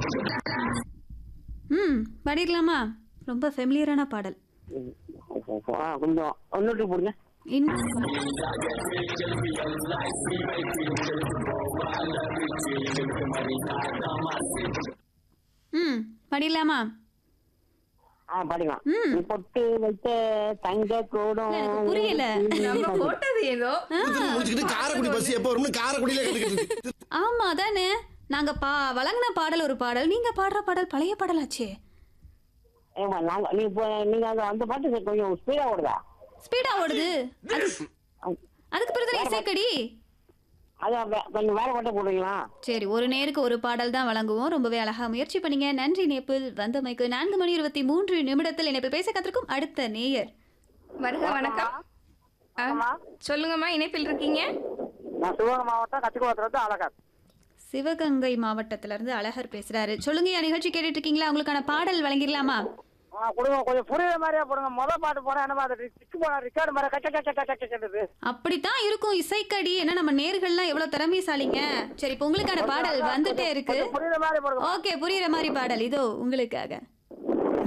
ம் பாடிடலாமா ரொம்ப ஃபெமிலியரான பாடல் ஆ கொஞ்சம் ஒன்னுட்டு போடுங்க இன் ம் பாடிடலாமா ஆ பாடிக்கலாம் ம். நீ பொட்டு வைத்த தங்க கூடம் இல்ல, எனக்கு புரியல. நம்ம போட்டது ஏதோ முடிச்சுக்கிட்டு காரைக்குடி பஸ் எப்போ வரும்னு காரைக்குடியில கேட்டுக்கிட்டு ஆமா தானே நாங்க பா வழங்கின பாடல் ஒரு பாடல் நீங்க பாடுற பாடல் பழைய பாடலாச்சே ஏமா நாங்க நீ இப்போ நீங்க அந்த அந்த பாட்டு கொஞ்சம் ஸ்பீடா ஓடுதா ஸ்பீடா ஓடுது அது- அதுக்கு பிறகு இசைக்கடி அதான் வே- கொஞ்சம் வேற பாட்டை போடுவீங்களா சரி ஒரு நேருக்கு ஒரு பாடல் தான் வழங்குவோம் ரொம்பவே அழகா முயற்சி பண்ணீங்க நன்றி நேப்பில் வந்தமைக்கு நான்கு மணி இருபத்தி மூன்று நிமிடத்தில் இணைப்பில் பேச கத்திருக்கும் அடுத்த நேயர் வருக வணக்கம் ஆ, சொல்லுங்கம்மா இணைப்பில் இருக்கீங்க நான் சிவகங்கை மாவட்டம் கச்சிக்குளத்துல இருந்து அழகர் சிவகங்கை மாவட்டத்துல இருந்து அழகர் பேசுறாரு சொல்லுங்க யா, நிகழ்ச்சி கேட்டுட்டு இருக்கீங்களா உங்களுக்கான பாடல் வழங்கிடலாமா ஆ கொடுங்க கொஞ்சம் புரியுற மாதிரியா போடுங்க முத பாட்டு போறேன் என்ன மாதிரி டிக்கு போன ரிக்கார்டு மாதிரி கச்ச கச்ச கச்ச கச்சது அப்படித்தான் இருக்கும் இசைக்கடி என்ன நம்ம நேர்கள்லாம் எவ்வளவு திறமைசாலிங்க சரி இப்போ உங்களுக்கான பாடல் வந்துட்டே இருக்கு புரியுற மாதிரி போடுங்க ஓகே புரியுற மாதிரி பாடல் இதோ உங்களுக்காக